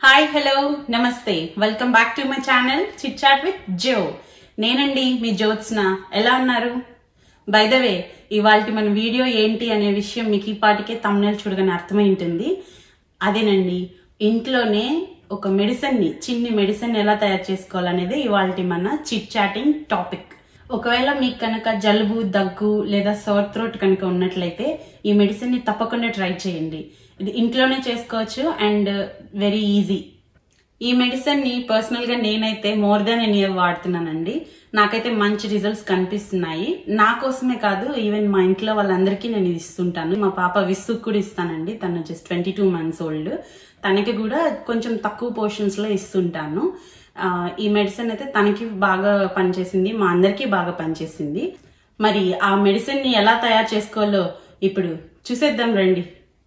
hi hello నమస్తే welcome back to my channel chit chat with Jo నేనండి మీ జ్యోత్స్న ఎలా ఉన్నారు బై ద వే ఇవాళ మన వీడియో ఏంటి అనే విషయం మీకు ఈ పాటికే తమ్నేల్ చూడగానే అర్థమై ఉంటుంది అదేనండి ఇంట్లోనే ఒక మెడిసిన్ ని చిన్ని మెడిసిన్ ఎలా తయారు చేసుకోవాలనేది ఇవాళ మన చిట్ చాటింగ్ టాపిక్ ఒకవేళ మీకు కనుక జలుబు దగ్గు లేదా సోర్ థ్రోట్ కనుక ఉన్నట్లయితే ఈ మెడిసిన్ ని తప్పకుండా ట్రై చేయండి ఇది ఇంట్లోనే చేసుకోవచ్చు అండ్ వెరీ ఈజీ ఈ మెడిసిన్ ని పర్సనల్ గా నేనైతే మోర్ దాన్ ఎన్ ఇయర్ వాడుతున్నానండి నాకైతే మంచి రిజల్ట్స్ కనిపిస్తున్నాయి నా కోసమే కాదు ఈవెన్ మా ఇంట్లో వాళ్ళందరికీ నేను ఇది ఇస్తుంటాను మా పాప విస్సుకు కూడా ఇస్తానండి తను just twenty two months old తనకి కూడా కొంచెం తక్కువ పోర్షన్స్ లో ఇస్తుంటాను ఆ, ఈ మెడిసిన్ అయితే తనకి బాగా పనిచేసింది మా అందరికీ బాగా పనిచేసింది మరి ఆ మెడిసిన్ ని ఎలా తయారు చేసుకోవాలో ఇప్పుడు చూసేద్దాం రండి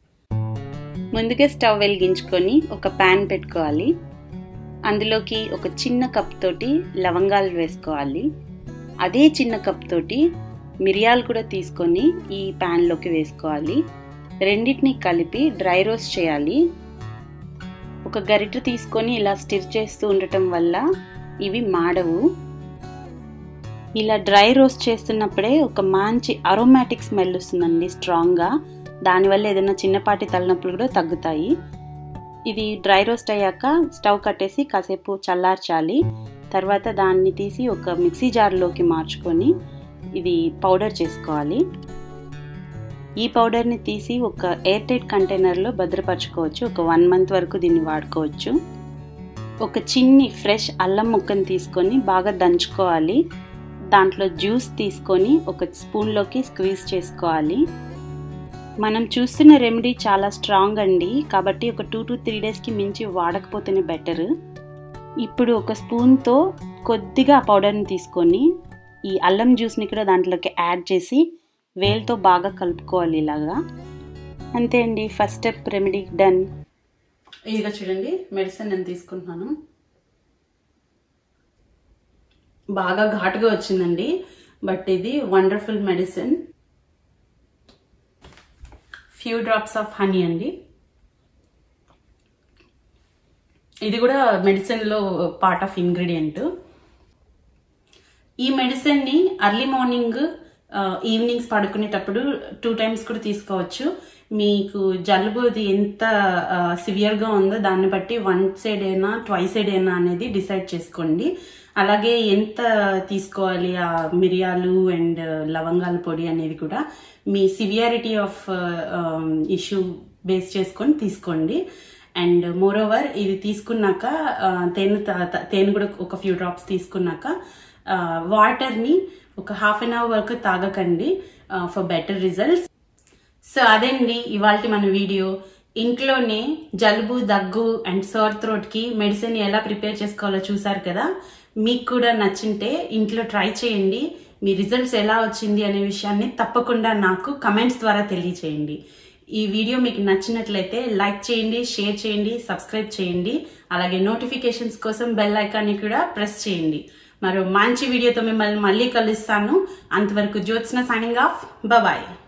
ముందుగా స్టవ్ వెలిగించుకొని ఒక ప్యాన్ పెట్టుకోవాలి అందులోకి ఒక చిన్న కప్ తోటి లవంగాలు వేసుకోవాలి అదే చిన్న కప్ తోటి మిరియాలు కూడా తీసుకొని ఈ ప్యాన్లోకి వేసుకోవాలి రెండింటిని కలిపి డ్రై రోస్ట్ చేయాలి ఒక గరిటె తీసుకొని ఇలా స్టిర్ చేస్తూ ఉండటం వల్ల ఇవి మాడవు ఇలా డ్రై రోస్ట్ చేస్తున్నప్పుడే ఒక మంచి అరోమాటిక్ స్మెల్ వస్తుందండి స్ట్రాంగ్గా దానివల్ల ఏదైనా చిన్నపాటి తలనొప్పులు కూడా తగ్గుతాయి ఇది డ్రై రోస్ట్ అయ్యాక స్టవ్ కట్టేసి కాసేపు చల్లార్చాలి తర్వాత దాన్ని తీసి ఒక మిక్సీ జార్లోకి మార్చుకొని ఇది పౌడర్ చేసుకోవాలి ఈ పౌడర్ని తీసి ఒక ఎయిర్ టైట్ కంటైనర్లో భద్రపరచుకోవచ్చు ఒక వన్ మంత్ వరకు దీన్ని వాడుకోవచ్చు ఒక చిన్ని ఫ్రెష్ అల్లం ముక్కని తీసుకొని బాగా దంచుకోవాలి దాంట్లో జ్యూస్ తీసుకొని ఒక స్పూన్లోకి స్క్వీజ్ చేసుకోవాలి మనం చూస్తున్న రెమెడీ చాలా స్ట్రాంగ్ అండి కాబట్టి ఒక టూ టు త్రీ డేస్కి మించి వాడకపోతేనే బెటర్ ఇప్పుడు ఒక స్పూన్తో కొద్దిగా ఆ పౌడర్ని తీసుకొని ఈ అల్లం జ్యూస్ని కూడా దాంట్లోకి యాడ్ చేసి వేలుతో బాగా కలుపుకోవాలి ఇలాగా అంతే అండి ఫస్ట్ స్టెప్ రెమెడీ డన్ ఇదిగో చూడండి మెడిసిన్ నేను తీసుకుంటున్నాను బాగా ఘాటుగా వచ్చిందండి బట్ ఇది wonderful medicine few drops of honey అండి ఇది కూడా మెడిసిన్ లో పార్ట్ ఆఫ్ ఇంగ్రీడియంట్ ఈ మెడిసిన్ ని అర్లీ మార్నింగ్ ఈవినింగ్స్ పడుకునేటప్పుడు టూ టైమ్స్ కూడా తీసుకోవచ్చు మీకు జలుబు అది ఎంత సివియర్ గా ఉందో దాన్ని బట్టి వన్ సైడ్ అయినా ట్వైస్ సైడ్ అయినా అనేది డిసైడ్ చేసుకోండి అలాగే ఎంత తీసుకోవాలి ఆ మిరియాలు అండ్ లవంగాల పొడి అనేది కూడా మీ సివియారిటీ ఆఫ్ ఇష్యూ బేస్ చేసుకొని తీసుకోండి అండ్ మోర్ ఓవర్ ఇది తీసుకున్నాక ఆ, తేనె త- త- తేనె కూడా ఒక ఫ్యూ డ్రాప్స్ తీసుకున్నాక వాటర్ ని ఒక హాఫ్ అన్ అవర్ వరకు తాగకండి ఫర్ బెటర్ రిజల్ట్స్ సో అదండి ఇవాళ మన వీడియో ఇంట్లోనే జలుబు దగ్గు అండ్ సోర్ థ్రోట్ కి మెడిసిన్ ఎలా ప్రిపేర్ చేసుకోవాలో చూసారు కదా మీకు కూడా నచ్చింటే ఇంట్లో ట్రై చేయండి మీ రిజల్ట్స్ ఎలా వచ్చింది అనే విషయాన్ని తప్పకుండా నాకు కమెంట్స్ ద్వారా తెలియచేయండి ఈ వీడియో మీకు నచ్చినట్లయితే లైక్ చేయండి షేర్ చేయండి సబ్స్క్రైబ్ చేయండి అలాగే నోటిఫికేషన్స్ కోసం బెల్ ఐకాన్ని కూడా ప్రెస్ చేయండి మరో మంచి వీడియోతో మిమ్మల్ని మళ్ళీ కలుస్తాను అంతవరకు జ్యోత్స్న సైనింగ్ ఆఫ్ బాయ్